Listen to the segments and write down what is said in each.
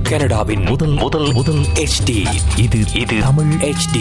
கனடாவின் முதல் முதல் முதல் HD இது இது தமிழ் HD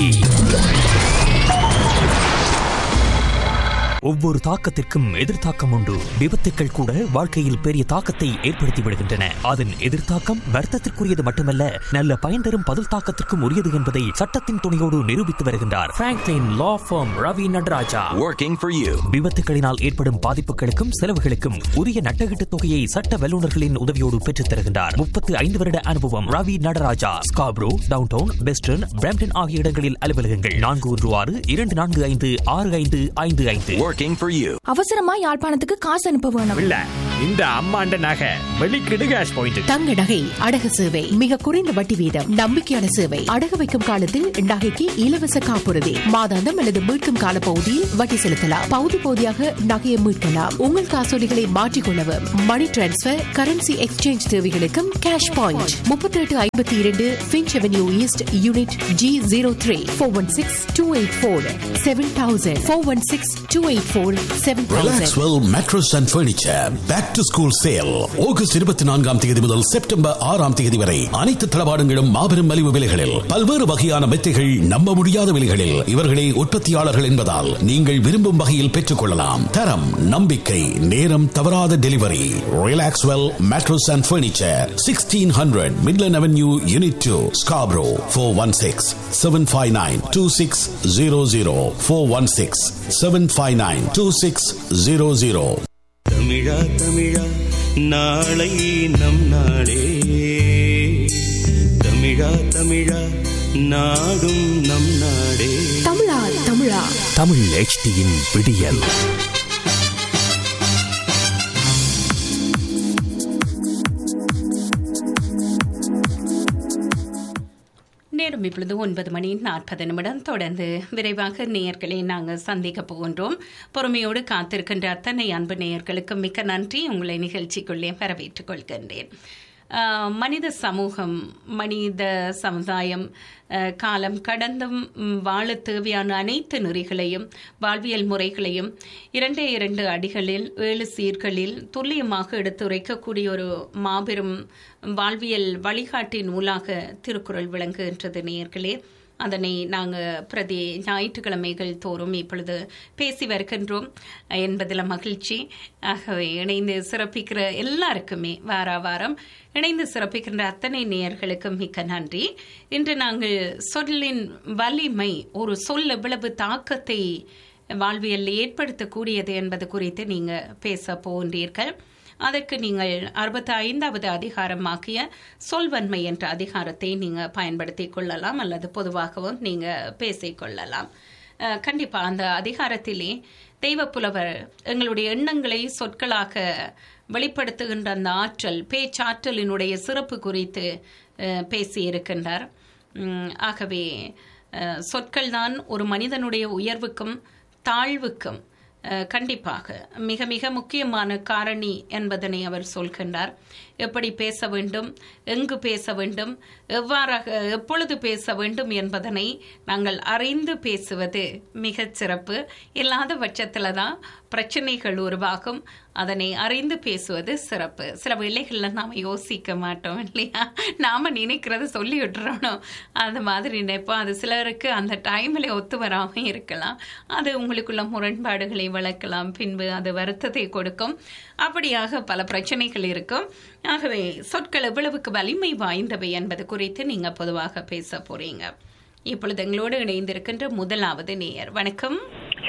ஒவ்வொரு தாக்கத்திற்கும் எதிர்த்தாக்கம் உண்டு விபத்துக்கள் கூட வாழ்க்கையில் பெரிய தாக்கத்தை ஏற்படுத்தி விடுகின்றன அதன் எதிர்த்தாக்கம் வர்த்தத்திற்குரியது மட்டுமல்ல நல்ல பயன் தரும் பதில் தாக்கத்திற்கும் உரியது என்பதை சட்டத்தின் துணையோடு நிரூபித்து வருகின்றார் Franklin law firm Ravi Nataraja Working for you. விபத்துகளினால் ஏற்படும் பாதிப்புகளுக்கும் செலவுகளுக்கும் உரிய நட்டகீட்டு தொகையை சட்ட வல்லுநர்களின் உதவியோடு பெற்றுத் தருகின்றார் முப்பத்து ஐந்து வருட அனுபவம் Ravi Nataraja Scarborough downtown western Brampton ஆகிய இடங்களில் அலுவலகங்கள் நான்கு ஒன்று ஆறு இரண்டு நான்கு ஐந்து ஆறு ஐந்து ஐந்து ஐந்து Working for you. அவசரமா யாழ்ப்பாணத்துக்கு காசு அனுப்ப வேணும் இல்ல இந்த அம்மாண்ட நகை வெளிக்கிடு கேஷ் பாயிண்ட் தங்க நகை அடகு சேவை மிக குறைந்த வட்டி வீதம் நம்பிக்கையான சேவை அடகு வைக்கும் காலத்தில் நகைக்கு இலவச காப்புறுதி மாதாந்தம் அல்லது மீட்கும் கால பகுதியில் வட்டி செலுத்தலாம் பகுதி பகுதியாக நகையை மீட்கலாம் உங்கள் காசோலிகளை மாற்றிக்கொள்ளவும் மணி டிரான்ஸ்பர் கரன்சி எக்ஸ்சேஞ்ச் தேவைகளுக்கும் கேஷ் பாயிண்ட் முப்பத்தி எட்டு ஐம்பத்தி இரண்டு Finch avenue east unit G zero three four one six two eight four seven thousand four one six two eight four seven thousand Relaxwell mattress and furniture back to school sale August இருபத்தி நான்காம் தேதி முதல் September ஆறாம் தேதி வரை அனைத்து தளவாடங்களும் மாபெரும் மலிவு விலைகளில் பல்வேறு வகையான மெத்தைகள் நம்ப முடியாத விலைகளில் இவர்களே உற்பத்தியாளர்கள் என்பதால் நீங்கள் விரும்பும் வகையில் பெற்றுக் கொள்ளலாம் தரம் நம்பிக்கை நேரம் தவறாத delivery Relaxwell mattress and furniture sixteen hundred Midland avenue unit two Scarborough four one six seven five nine two six zero zero four one six seven five nine two six zero zero தமிழா தமிழா நாளை நம் நாளே தமிழா தமிழா நாடும் நம் நாடே தமிழா தமிழா தமிழ் HDயின் விடியல் நேரம் இப்பொழுது ஒன்பது மணி நாற்பது நிமிடம் தொடர்ந்து விரைவாக நேயர்களை நாங்கள் சந்திக்க போகின்றோம் பொறுமையோடு காத்திருக்கின்ற அத்தனை அன்பு நேயர்களுக்கு மிக்க நன்றி உங்களை நிகழ்ச்சிக்குள்ளே வரவேற்றுக் கொள்கின்றேன் ஆஹ், மனித சமூகம் மனித சமுதாயம் ஆஹ், காலம் கடந்தும் ம், வாழத் தேவையான அனைத்து நெறிகளையும் வாழ்வியல் முறைகளையும் இரண்டே இரண்டு அடிகளில் ஏழு சீர்களில் துல்லியமாக எடுத்துரைக்கக்கூடிய ஒரு மாபெரும் வாழ்வியல் வழிகாட்டி நூலாக திருக்குறள் விளங்குகின்றது நேயர்களே அதனை நாங்கள் பிரதி ஞாயிற்றுக்கிழமைகள் தோறும் இப்பொழுது பேசி வருகின்றோம் என்பதில் மகிழ்ச்சி ஆகவே இணைந்து சிறப்பிக்கிற எல்லாருக்குமே வார வாரம் இணைந்து சிறப்பிக்கின்ற அத்தனை நேயர்களுக்கும் மிக்க நன்றி இன்று நாங்கள் சொல்லின் வலிமை ஒரு சொல் எவ்வளவு தாக்கத்தை வாழ்வியலில் ஏற்படுத்தக்கூடியது என்பது குறித்து நீங்கள் பேச போகின்றீர்கள் அதற்கு நீங்கள் அறுபத்தி ஐந்தாவது அதிகாரமாக்கிய சொல்வன்மை என்ற அதிகாரத்தை நீங்கள் பயன்படுத்திக் கொள்ளலாம் அல்லது பொதுவாகவும் நீங்கள் பேசிக்கொள்ளலாம் அஹ், கண்டிப்பா அந்த அதிகாரத்திலே தெய்வப்புலவர் எங்களுடைய எண்ணங்களை சொற்களாக வெளிப்படுத்துகின்ற அந்த ஆற்றல் பேச்சாற்றலினுடைய சிறப்பு குறித்து அஹ், பேசியிருக்கின்றார் உம், ஆகவே அஹ், சொற்கள்தான் ஒரு மனிதனுடைய உயர்வுக்கும் தாழ்வுக்கும் அஹ், கண்டிப்பாக மிக மிக முக்கியமான காரணி என்பதனை அவர் சொல்கின்றார் எப்படி பேச வேண்டும் எங்கு பேச வேண்டும் எவ்வாறாக எப்பொழுது பேச வேண்டும் என்பதனை நாங்கள் அறிந்து பேசுவது மிகச் சிறப்பு இல்லாத பட்சத்தில் தான் பிரச்சனைகள் உருவாகும் அதனை அறிந்து பேசுவது சிறப்பு சில வேளைகளில் நாம் யோசிக்க மாட்டோம் இல்லையா நாம் நினைக்கிறத சொல்லி விட்டுறணும் அந்த மாதிரி நினைப்போம் அது சிலருக்கு அந்த டைமில் ஒத்து வராமல் இருக்கலாம் அது உங்களுக்குள்ள முரண்பாடுகளை வளர்க்கலாம் பின்பு அது வருத்தத்தை கொடுக்கும் அப்படியாக பல பிரச்சனைகள் இருக்கும் ஆகவே சொற்கள் எவ்வளவுக்கு வலிமை வாய்ந்தவை என்பது குறித்து நீங்க பொதுவாக பேச போறீங்க இப்பொழுது எங்களோடு இணைந்திருக்கின்ற முதலாவது நேயர் வணக்கம்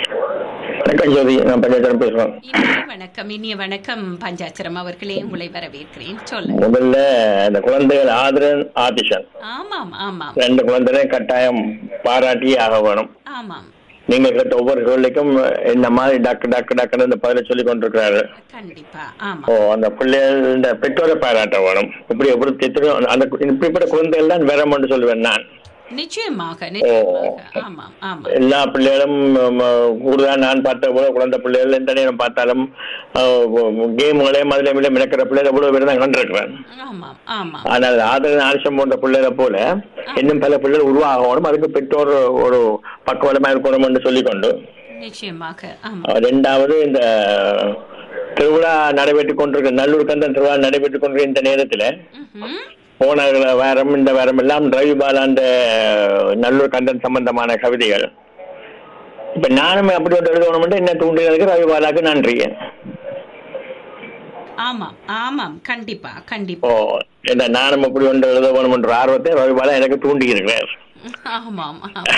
வணக்கம் ஜோதி நான் பஞ்சாயத்து பேசுறேன் இனிய வணக்கம் இனிய வணக்கம் பஞ்சாச்சரம் அவர்களே உங்களை வரவேற்கிறேன் சொல்லுங்க முதல்ல இந்த குழந்தைகள் ஆதரன் ஆதிஷன் ஆமாம் ஆமாம் ரெண்டு குழந்தைகளையும் கட்டாயம் பாராட்டியே ஆக வேணும் ஆமாம் நீங்க கேட்ட ஒவ்வொரு சொல்லிக்கும் இந்த மாதிரி டாக்டர் டாக்டர் டாக்டர் இந்த பதில சொல்லி கொண்டிருக்கிறாரு கண்டிப்பா ஓ ஆமாம் அந்த பிள்ளைகள் இந்த பெற்றோரை பாராட்ட வேணும் இப்படி எப்படி எத்தனையோ அந்த இப்படிப்பட்ட குழந்தைகள் தான் வேறமென்று சொல்லுவேன் நான் நிச்சயமாக நிச்சயமாக ஆமாம் ஆமாம் எல்லா பிள்ளைகளும் கூடுதலா நான் பார்த்த போல குழந்தை பிள்ளைகள் எந்த நேரம் பார்த்தாலும் கேம்களையும் அதுல மில்ல மிளக்கிற பிள்ளைகள் எவ்வளவு பேர் தான் கண்டிருக்கிறேன் ஆமாம் ஆமாம் ஆனால் ஆதரவு ஆலசியம் போன்ற பிள்ளைகளை போல இன்னும் பல பிள்ளைகள் உருவாகணும் அதுக்கு பெற்றோர் ஒரு பக்குவலமா இருக்கணும் என்று சொல்லிக்கொண்டு நிச்சயமாக ஆமாம் அஹ் ரெண்டாவது இந்த திருவிழா நடைபெற்றுக் கொண்டிருக்க நல்லூர் கந்தன் திருவிழா நடைபெற்றுக் கொண்டிருக்க இந்த நேரத்துல ம்ஹும். போன வாரம் இந்த வாரம் எல்லாம் ரவி பாலாண்ட நல்லூர் கண்டன் சம்பந்தமான கவிதைகள் இப்ப நானும் அப்படி ஒன்று எழுதணும் என்ன தூண்டினதுக்கு ரவி பாலாக்கு நன்றி ஆமாம் ஆமாம் கண்டிப்பா ஓ கண்டிப்பா என்ன நானும் அப்படி ஒன்று எழுத வேணும் என்ற ஆர்வத்தை ரவி பாலா எனக்கு தூண்டி இருக்கிறார் ஆமாம் ஆமாம்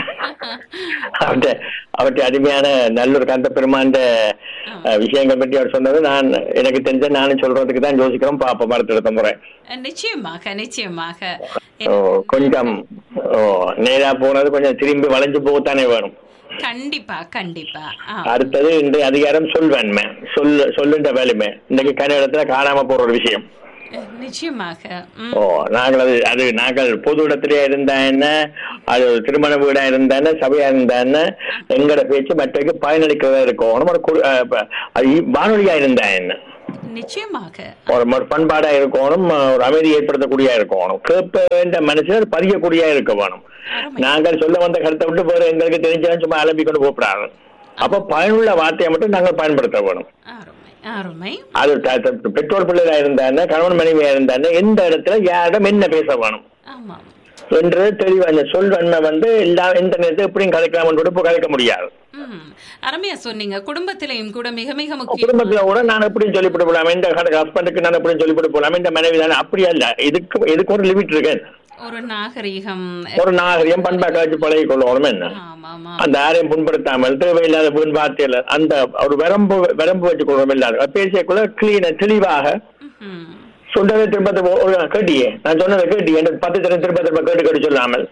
அவற்றை அவற்றை அருமையான நல்லூர் கந்த பெருமாண்ட அஹ், விஷயங்கள் பற்றி அவர் சொன்னது நான் எனக்கு தெரிஞ்ச நானும் சொல்றதுக்கு தான் யோசிக்கிறோம் பாப்போம் அடுத்த அடுத்த முறை நிச்சயமாக நிச்சயமாக ஓ, கொஞ்சம் ஓ நேரா போனது கொஞ்சம் திரும்பி வளைஞ்சு போகத்தானே வேணும் கண்டிப்பா கண்டிப்பா ஆ. அடுத்தது இந்த அதிகாரம் சொல்வன்மை சொல் சொல்லுன்ற வேலுமை இன்னைக்கு கன்னடத்துல காணாம போற ஒரு விஷயம் நிச்சயமாக ம், ஓ நாங்கள் அது அது நாங்கள் பொது இடத்திலே இருந்தா என்ன அது திருமண வீடா இருந்தா என்ன சபையா இருந்தா என்ன எங்கட பேச்சு மற்றவைக்கு பயனளிக்கிறதா இருக்கணும் ஒரு கு- அஹ், ப- அது வானொலியா இருந்தா என்ன நிச்சயமாக ஒரு ஒரு பண்பாடா இருக்கணும் ஒரு அமைதி ஏற்படுத்தக்கூடிய இருக்கணும் கேட்ப வேண்ட மனுஷன் பதியக்கூடிய இருக்க வேணும் நாங்கள் சொல்ல வந்த கருத்தை விட்டு வேற எங்களுக்கு தெரிஞ்சவன் சும்மா அலம்பி கொண்டு போகப்படாது அப்ப பயனுள்ள வார்த்தையை மட்டும் நாங்கள் பயன்படுத்த வேணும் அருமை அருமை அது த- த- பெற்றோர் பிள்ளைகளா இருந்தானே கணவன் மனைவியா இருந்தானே எந்த இடத்துல யாரிடம் என்ன பேச வேணும் ஆமாம் என்று தெளிவா அந்த சொல்வன்மை வந்து எல்லா இந்த நேரத்தில் எப்படியும் கதைக்கலாம் கூட இப்போ கதைக்க முடியாது ம் அருமையா சொன்னீங்க குடும்பத்திலையும் கூட மிக மிக முக்கியம் குடும்பத்துல கூட நான் எப்படியும் சொல்லிவிட்டு போலாம் இந்த ஹஸ்பண்டுக்கு நான் எப்படியும் சொல்லிவிட்டு போலாம் இந்த மனைவி தானே அப்படி அல்ல இதுக்கு இதுக்கு ஒரு லிமிட் இருக்கு ஒரு நாகரீகம் ஒரு நாகரிகம் பண்பா காட்சி பழகி கொள்ளணும் என்ன ஆமாமா அந்த யாரையும் புண்படுத்தாமல் தேவையில்லாத வீண் வார்த்தையில அந்த ஒரு வரம்பு வரம்பு வச்சு கொள்ளணும் இல்லாத பேசியக்குள்ள கிளீன தெளிவாக ம் சொன்னதை திரும்ப திரும்ப ஒரு கேட்டியே நான் சொன்னதை கேட்டியே என்று பத்து தரம் திரும்ப திரும்ப கேட்டு கேட்டு சொல்லாமல்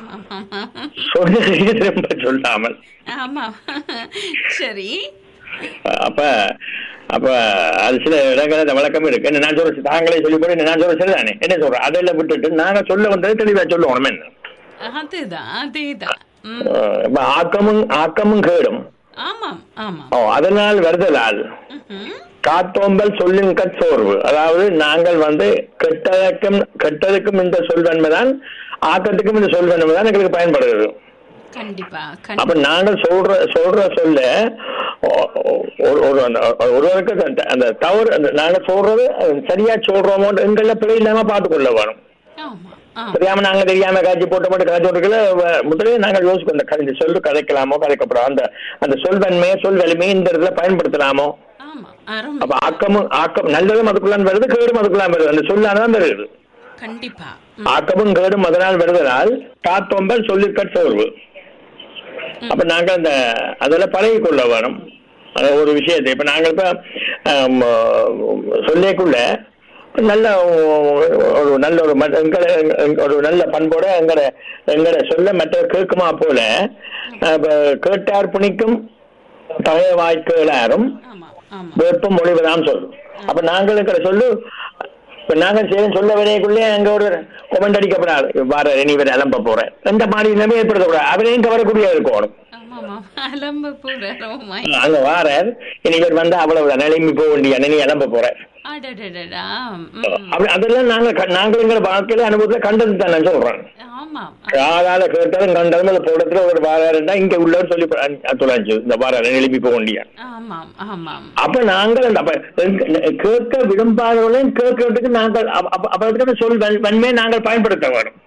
சொன்னதை திரும்ப சொல்லாமல் ஆமா சரி அப்ப அப்ப அது சில இடங்கள் அந்த வழக்கம் இருக்கு என்ன நான் சொல்ற தாங்களே சொல்லி போய் நான் சொல்ற சரிதானே என்ன சொல்றேன் அதெல்லாம் விட்டுட்டு நாங்க சொல்ல வந்தது தெளிவா சொல்லுவோம் என்ன அதுதான் அதேதான் ம் அஹ் இப்ப ஆக்கமும் ஆக்கமும் கேடும் ஆமாம் ஆமாம் ஓ அதனால் வருதலால் ம்ஹும். காத்தோம்பல் சொல்லின் கற்சோர்வு அதாவது நாங்கள் வந்து கெட்டதற்கும் கெட்டதுக்கும் இந்த சொல்வன்மை தான் ஆக்கத்துக்கும் இந்த சொல்வன்மை தான் எங்களுக்கு பயன்படுகிறது கண்டிப்பா அப்ப கண்டிப்பா நாங்கள் சொல்ற சொல்ற சொல்ல ஒ- ஒரு ஒரு அந்த ஒருவருக்கு அந்த- அந்த தவறு அந்த நாங்க சொல்றது அது சரியா சொல்றோமோ எங்கள பிழை இல்லாம பார்த்து கொள்ள வேணும் ஆமா ஆமா தெரியாம நாங்க தெரியாம காட்சி போட்ட மட்டும் காட்சி போட்டுக்கல முதலே நாங்கள் யோசிக்கணும் இந்த க- இந்த சொல்லு கதைக்கலாமோ கதைக்கப்படும் அந்த அந்த சொல்வன்மையை சொல் வலிமையை இந்த இடத்துல பயன்படுத்தலாமோ ஆமா அருமை அப்ப ஆக்கமும் ஆக்கம் நல்லதும் அதுக்குள்ளான் வருது கேடும் அதுக்குள்ளான் வருது அந்த சொல்லானதான் வருது கண்டிப்பா ஆக்கமும் கேடும் அதனால் வருவதால் காத்தொம்பல் சொல்லிற்கட் சோர்வு அப்ப நாங்க அந்த அதில் பழகி கொள்ள வேணும் அந்த ஒரு விஷயத்தை இப்ப நாங்க இப்ப ஆம், சொல்லிக்குள்ள நல்ல ஒரு நல்ல ஒரு ம- எங்களை ஒரு நல்ல பண்போட எங்கட எங்கட சொல்ல மற்ற கேட்குமா போல அப்ப கேட்டார் புனிக்கும் தகைய வாய்க்கேளாரும் ஆமா ஆமா வெப்பம் மொழிவதாம் சொல்லு அப்ப நாங்கள் இருக்கிற சொல்லு இப்ப நாங்கள் செய்ய சொல்ல வினைக்குள்ளே அங்க ஒரு கொமெண்ட் அடிக்கப்படாது வர நீ வேற அலம்ப போற இந்த மாதிரி நிலைமை ஏற்படுத்தக்கூடாது அவரையும் கவரக்கூடிய இருக்கணும் ஆமா ஆமா அலம்ப போற ரோமாய் அங்க வார இனி இவர் வந்தா அவ்வளவுதான் நிலைமை போக வேண்டிய நீ அலம்ப போற அடடடடா ம். அப்படி அதெல்லாம் நாங்க க- நாங்கள் எங்களை வாழ்க்கையில அனுபவத்துல கண்டது தான் நான் சொல்றேன் ஆமா காதால கேட்டதும் கண்டதும் அந்த போடத்துல ஒரு வாராருன்னா இங்க உள்ளவர் சொல்லி துளைஞ்சு இந்த வார எழுப்பி போக வேண்டிய ஆமாம் ஆமாம் அப்ப நாங்கள் அந்த- அப்ப எங்க- கேட்க விரும்பாதவர்களையும் கேட்கறதுக்கு நாங்கள் அப்ப- அப்ப- அப்ப அதுக்கு சொல் வன்- வன்மையை நாங்கள் பயன்படுத்த வேணும்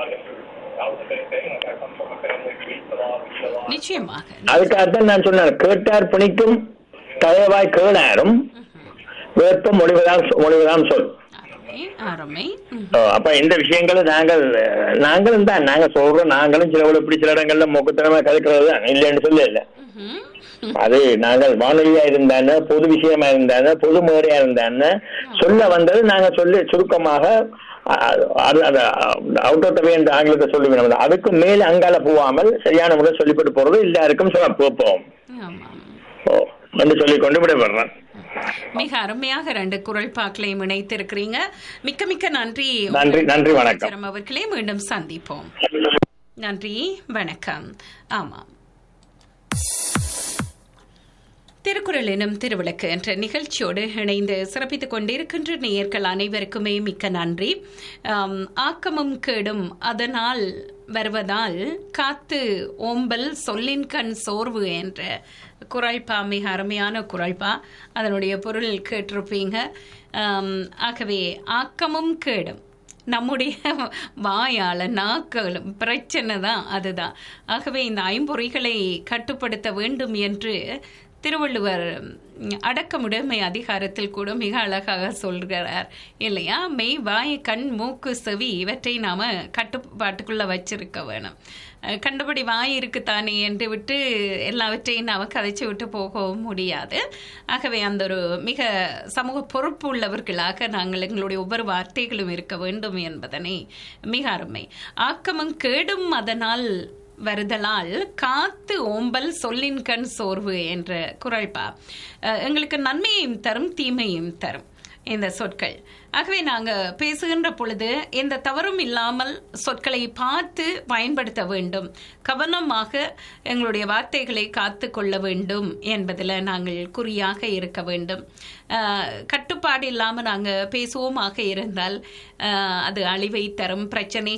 நிச்சயமாக அதுக்காகத்தான் நான் சொன்னேன் கேட்டார் பணிக்கும் தயவாய் கேளாரும் வேப்பம் மொழிவதாம் சொ- மொழிவதாம் சொல் அருமை அருமை ம். ஓ, அப்ப இந்த விஷயங்களை நாங்கள் அஹ், நாங்களும் தான் நாங்க சொல்றோம் நாங்களும் சில இப்படி சில இடங்கள்ல மொக்கத்தனமா கதைக்கிறது தான் இல்லைன்னு சொல்ல இல்லை ம்ஹும். அது நாங்கள் வானொலியா இருந்தான பொது விஷயமா இருந்தான பொது மேடையா இருந்தான சொல்ல வந்தது நாங்க சொல்லி சுருக்கமாக அ- அது அது அவுட் ஆஃப் என்ற ஆங்கிலத்தை சொல்லுவேன் அதுக்கு மேல அங்கால போகாமல் சரியான முறை சொல்லிப்பட்டு போறது எல்லாருக்கும் சொல்ல போப்போம் ஆமாம் ஓ என்று சொல்லி கொண்டு விடப்படுறேன் மிக அருமையாக ரெண்டு குரல் பாக்களையும் இணைத்திருக்கிறீங்க மிக்க மிக்க நன்றி நன்றி நன்றி வணக்கம் சரம் அவர்களே மீண்டும் சந்திப்போம் நன்றி வணக்கம் ஆமாம் திருக்குறள் எனும் திருவிளக்கு என்ற நிகழ்ச்சியோடு இணைந்து சிறப்பித்துக் கொண்டிருக்கின்ற நேயர்கள் அனைவருக்குமே மிக்க நன்றி ஆம், ஆக்கமும் கேடும் அதனால் வருவதால் காத்து ஓம்பல் சொல்லின் கண் சோர்வு என்ற குரல்பா மிக அருமையான குரல்பா அதனுடைய பொருள் கேட்டிருப்பீங்க ஆம், ஆகவே ஆக்கமும் கேடும் நம்முடைய வாயால நாக்களும் பிரச்சனை தான் அதுதான் ஆகவே இந்த ஐம்பொறிகளை கட்டுப்படுத்த வேண்டும் என்று திருவள்ளுவர் ம், அடக்கமுடைமை அதிகாரத்தில் கூட மிக அழகாக சொல்கிறார் இல்லையா மெய் வாய் கண் மூக்கு செவி இவற்றை நாம கட்டுப்பாட்டுக்குள்ள வச்சிருக்க வேணும் அஹ், கண்டபடி வாய் இருக்குத்தானே என்று விட்டு எல்லாவற்றையும் நாம கதைச்சு விட்டு போகவும் முடியாது ஆகவே அந்த ஒரு மிக சமூக பொறுப்பு உள்ளவர்களாக நாங்கள் எங்களுடைய ஒவ்வொரு வார்த்தைகளும் இருக்க வேண்டும் என்பதனை மிக அருமை ஆக்கமும் கேடும் அதனால் வருதலால் காத்து ஓம்பல் சொல்லின் கண் சோர்வு என்ற குரல்பா அஹ், எங்களுக்கு நன்மையையும் தரும் தீமையும் தரும் இந்த சொற்கள் ஆகவே நாங்க பேசுகின்ற பொழுது எந்த தவறும் இல்லாமல் சொற்களை பார்த்து பயன்படுத்த வேண்டும் கவனமாக எங்களுடைய வார்த்தைகளை காத்து கொள்ள வேண்டும் என்பதில் நாங்கள் குறியாக இருக்க வேண்டும் அஹ், கட்டுப்பாடு இல்லாமல் நாங்கள் பேசுவோமாக இருந்தால் அஹ், அது அழிவை தரும் பிரச்சனை